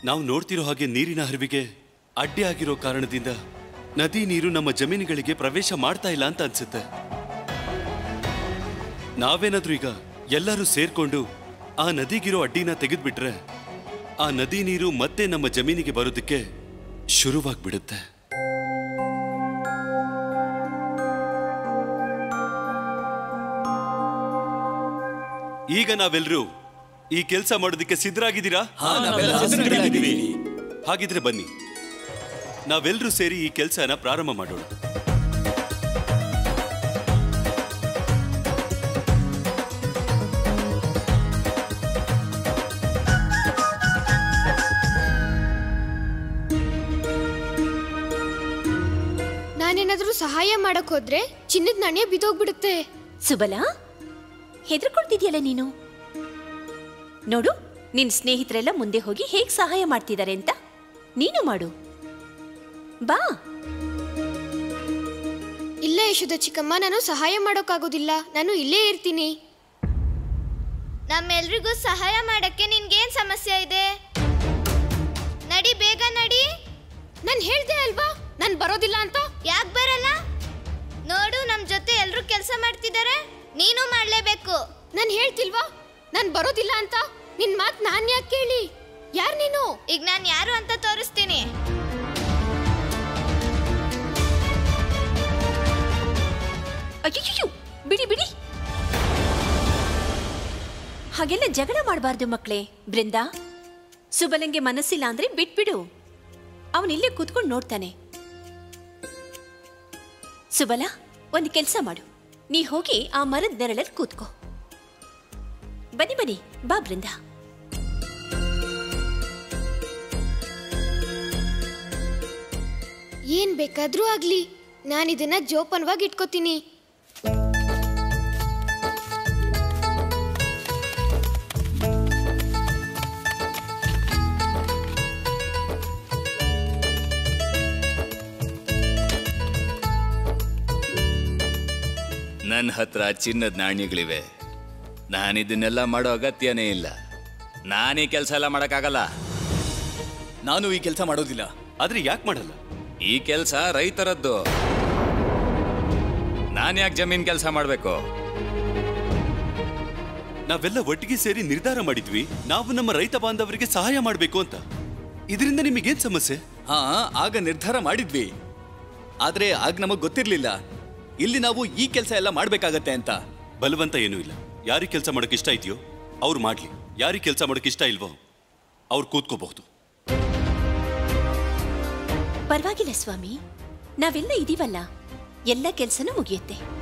ನಾವು ನೋಡ್ತಿರೋ ಹಾಗೆ ನೀರಿನ ಹರಿವಿಗೆ ಅಡ್ಡಿ ಆಗಿರೋ ಕಾರಣದಿಂದ ನದಿ ನೀರು ನಮ್ಮ ಜಮೀನುಗಳಿಗೆ ಪ್ರವೇಶ ಮಾಡ್ತಾ ಇಲ್ಲ ಅಂತ ಅನ್ಸುತ್ತೆ ನಾವೇನಾದ್ರೂ ಈಗ ಎಲ್ಲರೂ ಸೇರ್ಕೊಂಡು ಆ ನದಿಗಿರೋ ಅಡ್ಡಿನ ತೆಗೆದ್ಬಿಟ್ರೆ ಆ ನದಿ ನೀರು ಮತ್ತೆ ನಮ್ಮ ಜಮೀನಿಗೆ ಬರೋದಕ್ಕೆ ಶುರುವಾಗ್ಬಿಡುತ್ತೆ ಈಗ ನಾವೆಲ್ಲರೂ ಈ ಕೆಲಸ ಮಾಡೋದಕ್ಕೆ ಸಿದ್ಧರಾಗಿದ್ದೀರಾ ಹಾಗಿದ್ರೆ ಬನ್ನಿ ನಾವೆಲ್ಲರೂ ಸೇರಿ ಈ ಕೆಲಸನ ಪ್ರಾರಂಭ ಮಾಡೋಣ ನಾನೇನಾದ್ರೂ ಸಹಾಯ ಮಾಡಕ್ ಹೋದ್ರೆ ಚಿನ್ನದ ನಾಣ್ಯ ಬಿದ್ದೋಗ್ಬಿಡುತ್ತೆ ಸುಬಲ ಹೆದರ್ಕೊಳ್ತಿದ್ಯಲ್ಲ ನೀನು ನೋಡು ನಿನ್ ಸ್ನೇಹಿತರೆಲ್ಲ ಮುಂದೆ ಹೋಗಿ ಹೇಗ್ ಸಹಾಯ ಮಾಡ್ತಿದ್ದಾರೆ ಅಂತ ನೀನು ಮಾಡು ಬಾ ಇಲ್ಲ ಯಶೋದ ಚಿಕ್ಕಮ್ಮ ನಾನು ಸಹಾಯ ಮಾಡೋಕ್ಕಾಗೋದಿಲ್ಲ ನಾನು ಇಲ್ಲೇ ಇರ್ತೀನಿ ನಮ್ಮೆಲ್ರಿಗೂ ಸಹಾಯ ಮಾಡಕ್ಕೆ ನಿನ್ಗೇನ್ ಸಮಸ್ಯೆ ಇದೆ ನಡಿ ಬೇಗ ನಡಿ ನಾನು ಹೇಳ್ದೆ ಅಲ್ವಾ ನಾನು ಬರೋದಿಲ್ಲ ಅಂತ ಯಾಕೆ ಬರಲ್ಲ ನೋಡು ನಮ್ ಜೊತೆ ಎಲ್ರು ಕೆಲಸ ಮಾಡ್ತಿದ್ದಾರೆ ನೀನು ಮಾಡ್ಲೇಬೇಕು ನಾನು ಹೇಳ್ತಿಲ್ವಾ ನಾನು ಬರೋದಿಲ್ಲ ಅಂತ ನಿನ್ ಮಾತ್ ನಾನ್ ಯಾಕೆ ಕೇಳಿ ಯಾರ್ ನೀನು ಈಗ ನಾನ್ ಯಾರು ಅಂತ ತೋರಿಸ್ತೀನಿ ಅಯ್ಯೋ ಬಿಡಿ ಬಿಡಿ ಹಾಗೆಲ್ಲ ಜಗಳ ಮಾಡಬಾರ್ದು ಮಕ್ಕಳೇ ಬೃಂದ ಸುಬಲಂಗೆ ಮನಸ್ಸಿಲ್ಲ ಅಂದ್ರೆ ಬಿಟ್ಬಿಡು ಅವನಿಲ್ಲೇ ಕೂತ್ಕೊಂಡು ನೋಡ್ತಾನೆ ಸುಬಲ ಒಂದು ಕೆಲಸ ಮಾಡು ನೀ ಹೋಗಿ ಆ ಮರದ ನೆರಳಲ್ಲಿ ಕೂತ್ಕೋ ಬನ್ನಿ ಬನ್ನಿ ಬಾ ಬೃಂದ ಏನ್ ಬೇಕಾದ್ರೂ ಆಗ್ಲಿ ನಾನು ಇದನ್ನ ಜೋಪಾನವಾಗಿ ಇಟ್ಕೋತೀನಿ ನನ್ನ ಹತ್ರ ಚಿನ್ನದ ನಾಣ್ಯಗಳಿವೆ ನಾನಿದನ್ನೆಲ್ಲ ಮಾಡೋ ಅಗತ್ಯನೇ ಇಲ್ಲ ನಾನೀ ಕೆಲಸ ಎಲ್ಲ ಮಾಡೋಕ್ಕಾಗಲ್ಲ ನಾನು ಈ ಕೆಲಸ ಮಾಡೋದಿಲ್ಲ ಆದ್ರೆ ಯಾಕೆ ಮಾಡಲ್ಲ ಈ ಕೆಲಸ ರೈತರದ್ದು ನಾನು ಯಾಕೆ ಜಮೀನ್ ಕೆಲಸ ಮಾಡಬೇಕು ನಾವೆಲ್ಲ ಒಟ್ಟಿಗೆ ಸೇರಿ ನಿರ್ಧಾರ ಮಾಡಿದ್ವಿ ನಾವು ನಮ್ಮ ರೈತ ಬಾಂಧವರಿಗೆ ಸಹಾಯ ಮಾಡಬೇಕು ಅಂತ ಇದರಿಂದ ನಿಮಗೇನ್ ಸಮಸ್ಯೆ ಹಾ ಆಗ ನಿರ್ಧಾರ ಮಾಡಿದ್ವಿ ಆದ್ರೆ ಆಗ ನಮಗ್ ಗೊತ್ತಿರ್ಲಿಲ್ಲ ಇಲ್ಲಿ ನಾವು ಈ ಕೆಲಸ ಎಲ್ಲ ಮಾಡ್ಬೇಕಾಗತ್ತೆ ಅಂತ ಬಲವಂತ ಏನೂ ಇಲ್ಲ ಯಾರಿಗೆ ಕೆಲಸ ಮಾಡೋಕೆ ಇಷ್ಟ ಇದೆಯೋ ಅವ್ರು ಮಾಡ್ಲಿ ಯಾರಿಗೆ ಕೆಲಸ ಮಾಡೋಕೆ ಇಷ್ಟ ಇಲ್ವೋ ಅವ್ರು ಕೂತ್ಕೋಬಹುದು ಪರವಾಗಿಲ್ಲ ಸ್ವಾಮಿ ನಾವೆಲ್ಲ ಇದೀವಲ್ಲ ಎಲ್ಲ ಕೆಲ್ಸನೂ ಮುಗಿಯುತ್ತೆ